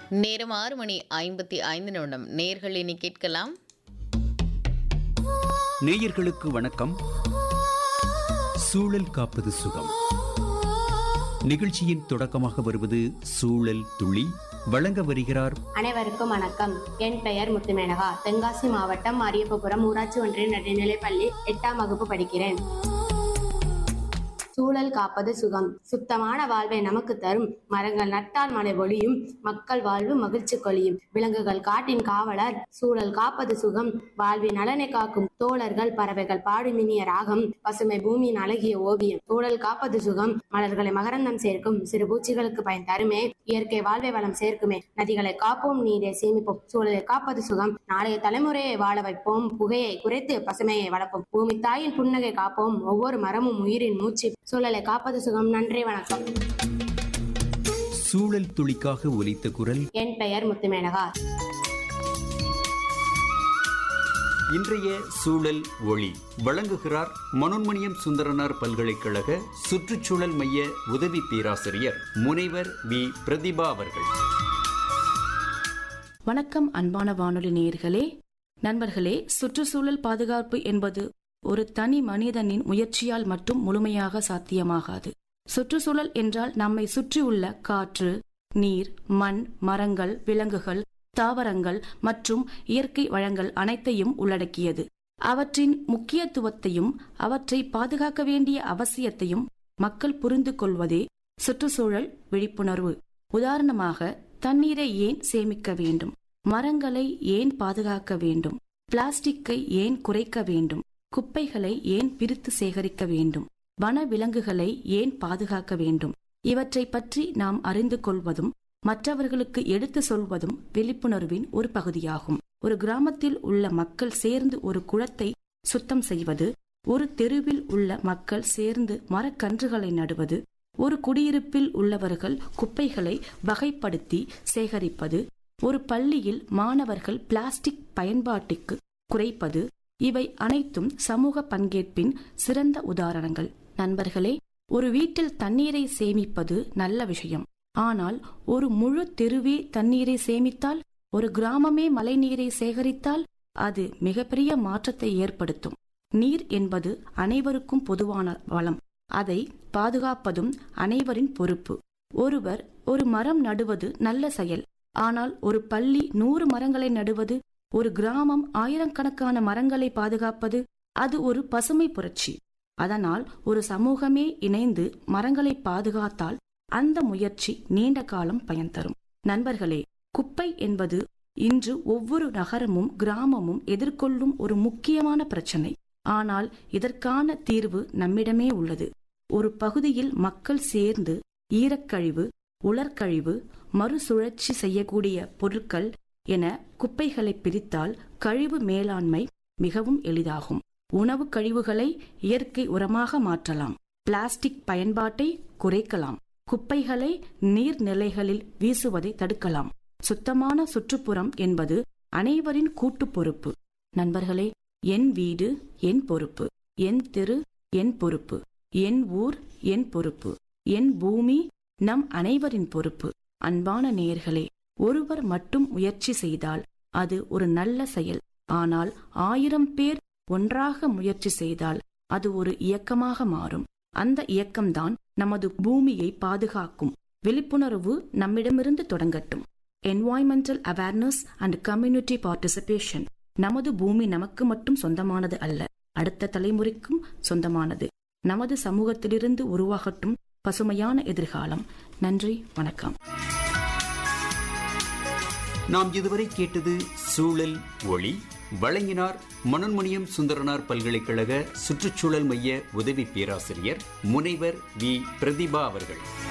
நேரம் ஆறு மணி ஐம்பத்தி ஐந்து நிமிடம் நேர்கள் இனி கேட்கலாம் நேயர்களுக்கு வணக்கம் சூழல் காப்பது சுகம் நிகழ்ச்சியின் தொடக்கமாக வருவது சூழல் துளி வழங்க வருகிறார் அனைவருக்கும் வணக்கம் என் பெயர் முத்துமேனகா தென்காசி மாவட்டம் அரியப்பபுரம் ஊராட்சி ஒன்றிய நடுநிலைப்பள்ளி எட்டாம் வகுப்பு படிக்கிறேன் சூழல் காப்பது சுகம் சுத்தமான வாழ்வை நமக்கு தரும் மரங்கள் நட்டால் மழை ஒளியும் மக்கள் வாழ்வு மகிழ்ச்சி கொளியும் விலங்குகள் காட்டின் காவலர் சூழல் காப்பது சுகம் வாழ்வின் நலனை காக்கும் தோழர்கள் பறவைகள் பாடுமினிய ராகம் பசுமை பூமியின் அழகிய ஓவியம் சூழல் காப்பது சுகம் மலர்களை மகரந்தம் சேர்க்கும் சிறு பூச்சிகளுக்கு பயன் தருமே இயற்கை வாழ்வை வளம் சேர்க்குமே நதிகளை காப்போம் நீரை சேமிப்போம் சூழலை காப்பது சுகம் நாளைய தலைமுறையை வாழ வைப்போம் புகையை குறைத்து பசுமையை வளர்ப்போம் பூமி தாயின் புன்னகை காப்போம் ஒவ்வொரு மரமும் உயிரின் மூச்சு சூழலை காப்பது சுகம் நன்றி வணக்கம் சூழல் துளிக்காக ஒலித்த குரல் என் பெயர் முத்துமேனகா இன்றைய சூழல் ஒளி வழங்குகிறார் மனோன்மணியம் சுந்தரனார் பல்கலைக்கழக சுற்றுச்சூழல் மைய உதவி பேராசிரியர் முனைவர் வி பிரதிபா அவர்கள் வணக்கம் அன்பான வானொலி நேயர்களே நண்பர்களே சுற்றுச்சூழல் பாதுகாப்பு என்பது ஒரு தனி மனிதனின் முயற்சியால் மட்டும் முழுமையாக சாத்தியமாகாது சுற்றுச்சூழல் என்றால் நம்மை சுற்றியுள்ள காற்று நீர் மண் மரங்கள் விலங்குகள் தாவரங்கள் மற்றும் இயற்கை வளங்கள் அனைத்தையும் உள்ளடக்கியது அவற்றின் முக்கியத்துவத்தையும் அவற்றை பாதுகாக்க வேண்டிய அவசியத்தையும் மக்கள் புரிந்து கொள்வதே சுற்றுச்சூழல் விழிப்புணர்வு உதாரணமாக தண்ணீரை ஏன் சேமிக்க வேண்டும் மரங்களை ஏன் பாதுகாக்க வேண்டும் பிளாஸ்டிக்கை ஏன் குறைக்க வேண்டும் குப்பைகளை ஏன் பிரித்து சேகரிக்க வேண்டும் வன விலங்குகளை ஏன் பாதுகாக்க வேண்டும் இவற்றை பற்றி நாம் அறிந்து கொள்வதும் மற்றவர்களுக்கு எடுத்து சொல்வதும் விழிப்புணர்வின் ஒரு பகுதியாகும் ஒரு கிராமத்தில் உள்ள மக்கள் சேர்ந்து ஒரு குளத்தை சுத்தம் செய்வது ஒரு தெருவில் உள்ள மக்கள் சேர்ந்து மரக்கன்றுகளை நடுவது ஒரு குடியிருப்பில் உள்ளவர்கள் குப்பைகளை வகைப்படுத்தி சேகரிப்பது ஒரு பள்ளியில் மாணவர்கள் பிளாஸ்டிக் பயன்பாட்டுக்கு குறைப்பது இவை அனைத்தும் சமூக பங்கேற்பின் சிறந்த உதாரணங்கள் நண்பர்களே ஒரு வீட்டில் தண்ணீரை சேமிப்பது நல்ல விஷயம் ஆனால் ஒரு முழு தெருவே தண்ணீரை சேமித்தால் ஒரு கிராமமே மழைநீரை சேகரித்தால் அது மிகப்பெரிய மாற்றத்தை ஏற்படுத்தும் நீர் என்பது அனைவருக்கும் பொதுவான வளம் அதை பாதுகாப்பதும் அனைவரின் பொறுப்பு ஒருவர் ஒரு மரம் நடுவது நல்ல செயல் ஆனால் ஒரு பள்ளி நூறு மரங்களை நடுவது ஒரு கிராமம் ஆயிரக்கணக்கான மரங்களை பாதுகாப்பது அது ஒரு பசுமை புரட்சி அதனால் ஒரு சமூகமே இணைந்து மரங்களை பாதுகாத்தால் அந்த முயற்சி நீண்ட காலம் பயன் தரும் நண்பர்களே குப்பை என்பது இன்று ஒவ்வொரு நகரமும் கிராமமும் எதிர்கொள்ளும் ஒரு முக்கியமான பிரச்சனை ஆனால் இதற்கான தீர்வு நம்மிடமே உள்ளது ஒரு பகுதியில் மக்கள் சேர்ந்து ஈரக்கழிவு உலர்கழிவு மறுசுழற்சி செய்யக்கூடிய பொருட்கள் என குப்பைகளை பிரித்தால் கழிவு மேலாண்மை மிகவும் எளிதாகும் உணவு கழிவுகளை இயற்கை உரமாக மாற்றலாம் பிளாஸ்டிக் பயன்பாட்டை குறைக்கலாம் குப்பைகளை நீர்நிலைகளில் வீசுவதை தடுக்கலாம் சுத்தமான சுற்றுப்புறம் என்பது அனைவரின் கூட்டு பொறுப்பு நண்பர்களே என் வீடு என் பொறுப்பு என் தெரு என் பொறுப்பு என் ஊர் என் பொறுப்பு என் பூமி நம் அனைவரின் பொறுப்பு அன்பான நேயர்களே ஒருவர் மட்டும் முயற்சி செய்தால் அது ஒரு நல்ல செயல் ஆனால் ஆயிரம் பேர் ஒன்றாக முயற்சி செய்தால் அது ஒரு இயக்கமாக மாறும் அந்த இயக்கம்தான் நமது பூமியை பாதுகாக்கும் விழிப்புணர்வு நம்மிடமிருந்து தொடங்கட்டும் environmental awareness and community participation நமது பூமி நமக்கு மட்டும் சொந்தமானது அல்ல அடுத்த தலைமுறைக்கும் சொந்தமானது நமது சமூகத்திலிருந்து உருவாகட்டும் பசுமையான எதிர்காலம் நன்றி வணக்கம் நாம் இதுவரை கேட்டது சூழல் ஒளி வழங்கினார் மனோன்மணியம் சுந்தரனார் பல்கலைக்கழக சுற்றுச்சூழல் மைய உதவி பேராசிரியர் முனைவர் வி பிரதிபா அவர்கள்